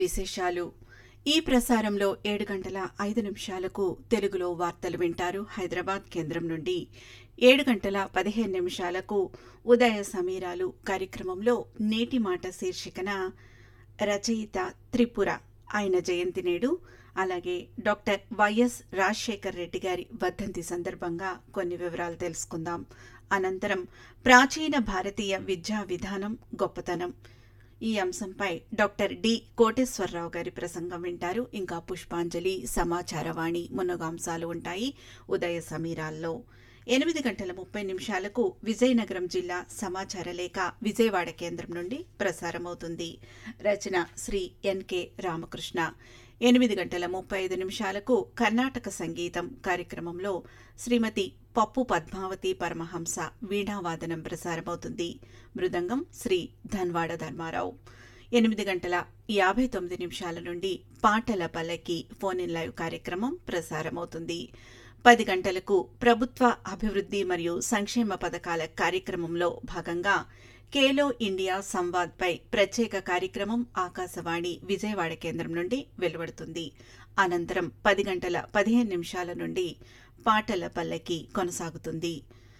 విశేషాలు ఈ ప్రసారంలో ఏడు గంటల ఐదు నిమిషాలకు తెలుగులో వార్తలు వింటారు హైదరాబాద్ కేంద్రం నుండి ఏడు గంటల పదిహేను నిమిషాలకు ఉదయ సమీరాలు కార్యక్రమంలో నేటి మాట శీర్షికన రచయిత త్రిపుర ఆయన జయంతి నేడు అలాగే డాక్టర్ వైఎస్ రాజశేఖర్ రెడ్డి గారి వర్ధంతి సందర్భంగా కొన్ని వివరాలు తెలుసుకుందాం అనంతరం ప్రాచీన భారతీయ విద్యా విధానం గొప్పతనం ఈ అంశంపై డాక్టర్ డి కోటేశ్వరరావు గారి ప్రసంగం వింటారు ఇంకా పుష్పాంజలి సమాచారవాణి మున్నగాంశాలు ఉంటాయి ఉదయ సమీరాల్లో ఎనిమిది గంటల ముప్పై నిమిషాలకు విజయనగరం జిల్లా సమాచార లేఖ విజయవాడ కేంద్రం నుండి ప్రసారమవుతుంది రచన శ్రీ ఎన్కే రామకృష్ణ ఎనిమిది గంటల ముప్పై ఐదు నిమిషాలకు కర్ణాటక సంగీతం కార్యక్రమంలో శ్రీమతి పప్పు పద్మావతి పరమహంస వీణావాదనం ప్రసారమవుతుంది మృదంగం శ్రీ ధన్వాడ ధర్మారావు ఎనిమిది గంటల యాభై తొమ్మిది నిమిషాల నుండి పాటల పల్లకి ఫోన్ ఇన్ లైవ్ కార్యక్రమం ప్రసారమవుతుంది పది గంటలకు ప్రభుత్వ అభివృద్ధి మరియు సంక్షేమ పథకాల కార్యక్రమంలో భాగంగా ఖేలో ఇండియా సంవాద్పై ప్రత్యేక కార్యక్రమం ఆకాశవాణి విజయవాడ కేంద్రం నుండి వెలువడుతుంది అనంతరం పది గంటల పదిహేను నిమిషాల నుండి పాటల పల్లకి కొనసాగుతుంది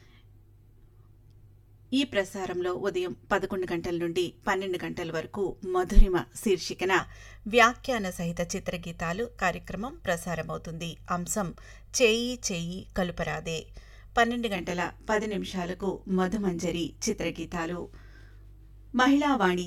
ఈ ప్రసారంలో ఉదయం పదకొండు గంటల నుండి పన్నెండు గంటల వరకు మధురిమ శీర్షికన వ్యాఖ్యాన సహిత చిత్రగీతాలు కార్యక్రమం ప్రసారమవుతుంది అంశం చేయి చేయి కలుపరాదే పన్నెండు గంటల పది నిమిషాలకు మధుమంజరి చిత్రగీతాలు మహిళావాణి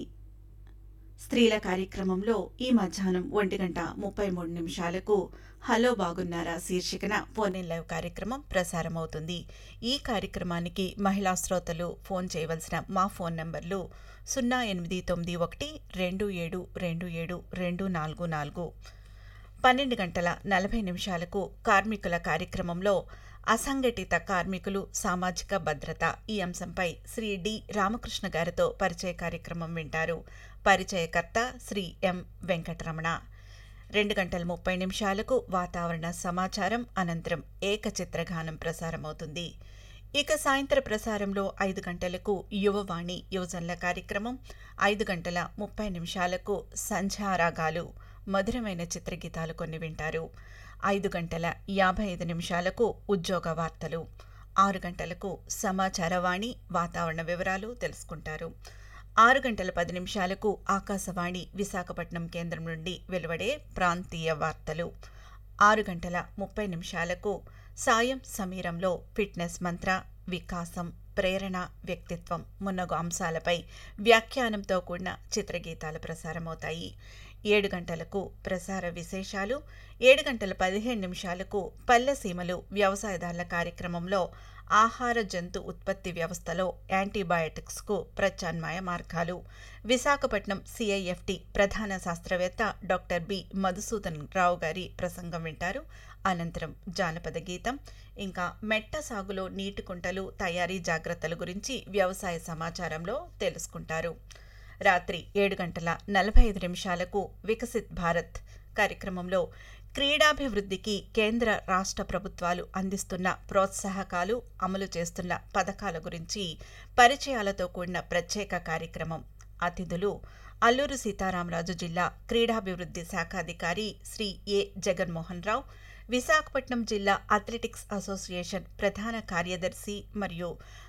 స్త్రీల కార్యక్రమంలో ఈ మధ్యాహ్నం ఒంటి గంట ముప్పై మూడు నిమిషాలకు హలో బాగున్నారా శీర్షికన ఫోన్ ఇన్ లైవ్ కార్యక్రమం ప్రసారమవుతుంది ఈ కార్యక్రమానికి మహిళా శ్రోతలు ఫోన్ చేయవలసిన మా ఫోన్ నంబర్లు సున్నా ఎనిమిది తొమ్మిది ఒకటి రెండు ఏడు రెండు ఏడు రెండు నాలుగు నాలుగు పన్నెండు గంటల నలభై నిమిషాలకు కార్మికుల కార్యక్రమంలో అసంఘటిత కార్మికులు సామాజిక భద్రత ఈ అంశంపై శ్రీ డి రామకృష్ణ గారితో పరిచయ కార్యక్రమం వింటారు పరిచయకర్త శ్రీ ఎం వెంకటరమణ రెండు గంటల ముప్పై నిమిషాలకు వాతావరణ సమాచారం అనంతరం ఏకచిత్రగానం ప్రసారమవుతుంది ఇక సాయంత్ర ప్రసారంలో ఐదు గంటలకు యువవాణి యువజనుల కార్యక్రమం ఐదు గంటల ముప్పై నిమిషాలకు సంధ్యారాగాలు మధురమైన చిత్రగీతాలు కొన్ని వింటారు ఐదు గంటల యాభై ఐదు నిమిషాలకు ఉద్యోగ వార్తలు ఆరు గంటలకు సమాచారవాణి వాతావరణ వివరాలు తెలుసుకుంటారు ఆరు గంటల పది నిమిషాలకు ఆకాశవాణి విశాఖపట్నం కేంద్రం నుండి వెలువడే ప్రాంతీయ వార్తలు ఆరు గంటల ముప్పై నిమిషాలకు సాయం సమీరంలో ఫిట్నెస్ మంత్ర వికాసం ప్రేరణ వ్యక్తిత్వం మున్నగు అంశాలపై వ్యాఖ్యానంతో కూడిన చిత్రగీతాలు ప్రసారమవుతాయి ఏడు గంటలకు ప్రసార విశేషాలు ఏడు గంటల పదిహేను నిమిషాలకు పల్లెసీమలు వ్యవసాయదారుల కార్యక్రమంలో ఆహార జంతు ఉత్పత్తి వ్యవస్థలో యాంటీబయాటిక్స్కు ప్రత్యామ్నాయ మార్గాలు విశాఖపట్నం సిఐఎఫ్టి ప్రధాన శాస్త్రవేత్త డాక్టర్ బి మధుసూదన్ రావు గారి ప్రసంగం వింటారు అనంతరం జానపద గీతం ఇంకా మెట్ట సాగులో నీటి కుంటలు తయారీ జాగ్రత్తల గురించి వ్యవసాయ సమాచారంలో తెలుసుకుంటారు రాత్రి ఏడు గంటల నలభై ఐదు నిమిషాలకు వికసిత్ భారత్ కార్యక్రమంలో క్రీడాభివృద్ధికి కేంద్ర రాష్ట్ర ప్రభుత్వాలు అందిస్తున్న ప్రోత్సాహకాలు అమలు చేస్తున్న పథకాల గురించి పరిచయాలతో కూడిన ప్రత్యేక కార్యక్రమం అతిథులు అల్లూరు సీతారామరాజు జిల్లా క్రీడాభివృద్ధి శాఖాధికారి శ్రీ ఏ జగన్మోహన్ రావు విశాఖపట్నం జిల్లా అథ్లెటిక్స్ అసోసియేషన్ ప్రధాన కార్యదర్శి మరియు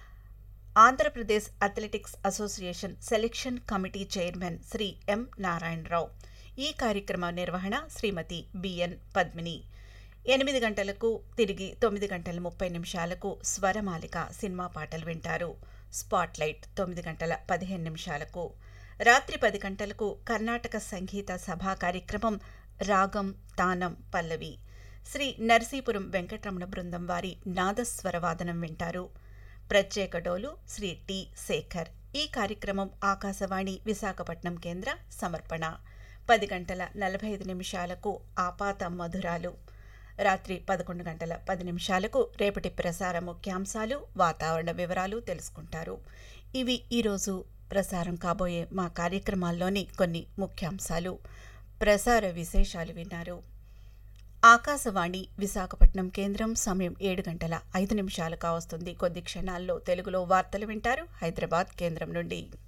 Andhra Pradesh athletics association selection committee chairman Shri M Narayana Rao ఈ కార్యక్రమ నిర్వహణ శ్రీమతి బిఎన్ పద్మిని ఎనిమిది గంటలకు తిరిగి తొమ్మిది గంటల ముప్పై నిమిషాలకు స్వరమాలిక సినిమా పాటలు వింటారు స్పాట్లైట్ తొమ్మిది గంటల పదిహేను నిమిషాలకు రాత్రి పది గంటలకు కర్ణాటక సంగీత సభా కార్యక్రమం రాగం తానం పల్లవి శ్రీ నరసీపురం వెంకటరమణ బృందం వారి నాదస్వరవాదనం వింటారు ప్రత్యేక డోలు శ్రీ టి శేఖర్ ఈ కార్యక్రమం ఆకాశవాణి విశాఖపట్నం కేంద్ర సమర్పణ పది గంటల నలభై ఐదు నిమిషాలకు ఆపాత మధురాలు రాత్రి పదకొండు గంటల పది నిమిషాలకు రేపటి ప్రసార ముఖ్యాంశాలు వాతావరణ వివరాలు తెలుసుకుంటారు ఇవి ఈరోజు ప్రసారం కాబోయే మా కార్యక్రమాల్లోని కొన్ని ముఖ్యాంశాలు ప్రసార విశేషాలు విన్నారు ఆకాశవాణి విశాఖపట్నం కేంద్రం సమయం ఏడు గంటల ఐదు నిమిషాలు కావస్తుంది కొద్ది క్షణాల్లో తెలుగులో వార్తలు వింటారు హైదరాబాద్ కేంద్రం నుండి